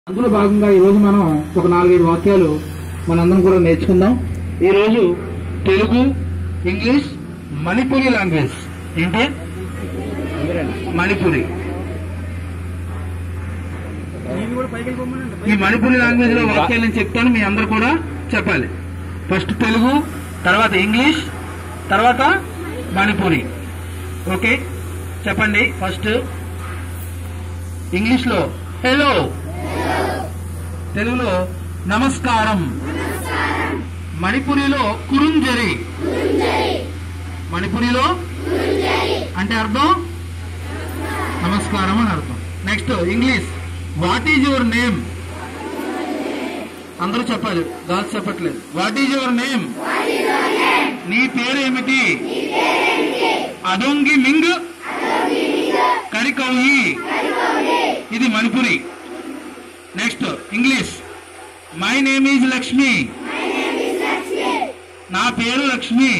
అందులో భాగంగా ఈ రోజు మనం ఒక నాలుగైదు వాక్యాలు మనందరం కూడా నేర్చుకుందాం ఈ రోజు తెలుగు ఇంగ్లీష్ మణిపురి లాంగ్వేజ్ ఏంటి మణిపురి ఈ మణిపురి లాంగ్వేజ్ లో వాక్యాలు నేను చెప్తాను మీ అందరు కూడా చెప్పాలి ఫస్ట్ తెలుగు తర్వాత ఇంగ్లీష్ తర్వాత మణిపురి ఓకే చెప్పండి ఫస్ట్ ఇంగ్లీష్ లో హలో తెలుగులో నమస్కారం మణిపురిలో కురుంజరి మణిపురిలో అంటే అర్థం నమస్కారం అని అర్థం next English what is your name అందరూ చెప్పాలి దాల్స్ చెప్పట్లేదు వాట్ ఈజ్ యువర్ నేమ్ నీ పేరు ఏమిటి అదొంగి మింగ్ కరికౌయి ఇది Manipuri next English my name is Lakshmi నా పేరు లక్ష్మి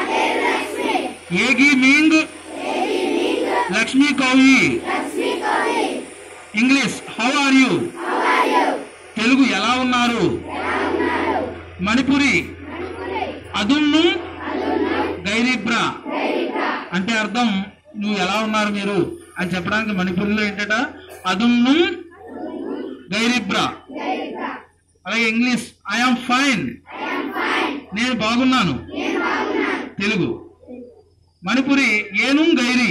ఏగి మీంగ్ లక్ష్మి కౌయి English how are you Telugu ఎలా ఉన్నారు మణిపురి అదున్ను గైరిబ్రా అంటే అర్థం నువ్వు ఎలా ఉన్నారు మీరు అని చెప్పడానికి మణిపురిలో ఏంటట అదున్ను గైరిబ్రా అలాగే ఇంగ్లీష్ ఐఆమ్ ఫైన్ నేను బాగున్నాను తెలుగు మణిపురి ఏను గైరి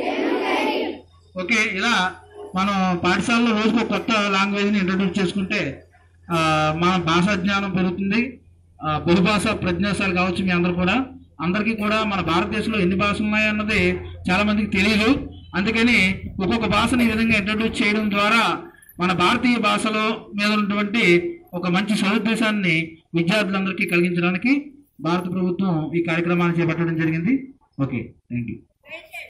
ఓకే ఇలా మనం పాఠశాలలో రోజుకు ఒక కొత్త లాంగ్వేజ్ని ఇంట్రడ్యూస్ చేసుకుంటే ఆ, మన భాషా జ్ఞానం పెరుగుతుంది ఆ, బహుభాష ప్రజ్ఞాశాలు కావచ్చు మీ అందరు కూడా అందరికీ కూడా మన భారతదేశంలో ఎన్ని భాషలు ఉన్నాయన్నది చాలా మందికి తెలియదు అందుకని ఒక్కొక్క భాషను ఈ విధంగా ఇంట్రడ్యూస్ చేయడం ద్వారా మన భారతీయ భాషలో మీద ఉన్నటువంటి ఒక మంచి సదుద్దేశాన్ని విద్యార్థులందరికీ కలిగించడానికి భారత ప్రభుత్వం ఈ కార్యక్రమాన్ని చేపట్టడం జరిగింది ఓకే థ్యాంక్ యూ